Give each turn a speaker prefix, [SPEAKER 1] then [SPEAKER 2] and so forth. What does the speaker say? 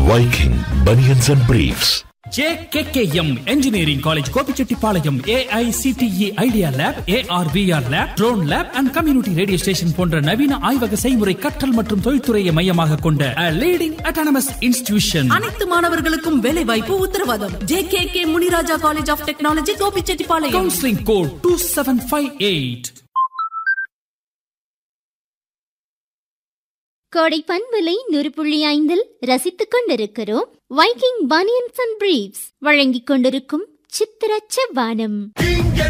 [SPEAKER 1] Viking Bunions and Briefs.
[SPEAKER 2] JKKM engineering college Gobichettipalayam AICTE idea lab AR VR lab drone lab and community radio station போன்ற நவீன ஆய்வக செய்முறை கற்றல் மற்றும் தொழில்துறையை மையமாக கொண்ட லீடிங் அட்டானமஸ் இன்ஸ்டிடியூஷன்
[SPEAKER 3] அனைத்து மாணவர்களுக்கும் வேலை வாய்ப்பு உத்தரவாதம் J K K Muniraja college of technology Gobichettipalayam
[SPEAKER 2] counselling code two seven five eight
[SPEAKER 4] கோடை பண்பலை நூறு புள்ளி ஐந்தில் ரசித்துக் கொண்டிருக்கிறோம் வைக்கிங் பனியன்ஸ் அண்ட் பிரீவ்ஸ் வழங்கிக் கொண்டிருக்கும் சித்திர செவ்வானம்